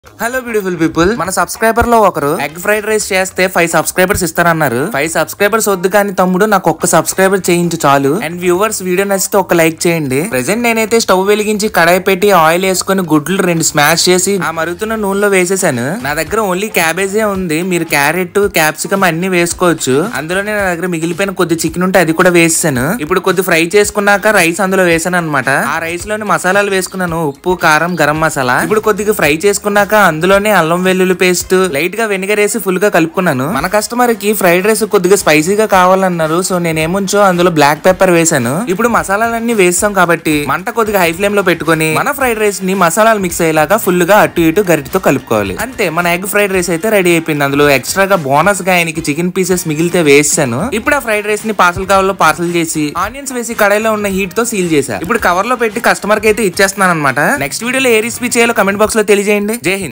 hello beautiful people మన subscriber లో ఒకరు ఎగ్ ఫ్రైడ్ రైస్ చేస్తే ఫైవ్ సబ్స్క్రైబర్స్ ఇస్తారన్నారు ఫైవ్ సబ్స్క్రైబర్స్ వద్దు కానీ తమ్ముడు నాకు ఒక్క సబ్స్క్రైబర్ చేయించు చాలు అండ్ వ్యూవర్స్ వీడియో నచ్చితే ఒక లైక్ చేయండి ప్రెసెంట్ నేనైతే స్టవ్ వెలిగించి కడాయి పెట్టి ఆయిల్ వేసుకొని గుడ్లు రెండు స్మాష్ చేసి ఆ మరుగుతున్న నూనెలో వేసేసాను నా దగ్గర ఓన్లీ క్యాబేజే ఉంది మీరు క్యారెట్ క్యాప్సికమ్ అన్ని వేసుకోవచ్చు అందులోనే నా దగ్గర మిగిలిపోయిన కొద్ది చికెన్ ఉంటే అది కూడా వేసాను ఇప్పుడు కొద్ది ఫ్రై చేసుకున్నాక రైస్ అందులో వేసాను అనమాట ఆ రైస్ లోని మసాలాలు వేసుకున్నాను ఉప్పు కారం గరం మసాలా ఇప్పుడు కొద్దిగా ఫ్రై చేసుకున్నాక అందులోనే అల్లం వెల్లుల్లి పేస్ట్ లైట్ గా వెనిగర్ వేసి ఫుల్ గా కలుపుకున్నాను మన కస్టమర్ కి ఫ్రైడ్ రైస్ కొద్దిగా స్పైసీగా కావాలన్నారు సో నేనేముంచో అందులో బ్లాక్ పెప్పర్ వేసాను ఇప్పుడు మసాలాలన్నీ వేస్తాం కాబట్టి మంట కొద్దిగా హై ఫ్లేమ్ లో పెట్టుకొని మన ఫ్రైడ్ రైస్ ని మసాలాలు మిక్స్ అయ్యేలాగా ఫుల్ గా అటు ఇటు గరిటితో కలుపుకోవాలి అంతే మన ఎగ్ ఫ్రైడ్ రైస్ అయితే రెడీ అయిపోయింది అందులో ఎక్స్ట్రాగా బోనస్ గా ఆయనకి చికెన్ పీసెస్ మిగిలితే వేసాను ఇప్పుడు ఆ ఫ్రైడ్ రైస్ ని పార్సల్ కవర్ లో పార్సల్ చేసి ఆనియన్స్ వేసి కడాయిలో ఉన్న హీట్ తో సీల్ చేశా ఇప్పుడు కవర్ లో పెట్టి కస్టమర్ కి అయితే ఇచ్చేస్తున్నాను అనమాట నెక్స్ట్ వీడియోలో ఏ రెసిపీ చేయాలో కమెంట్ బాక్స్ లో తెలియజేయండి జై హింద్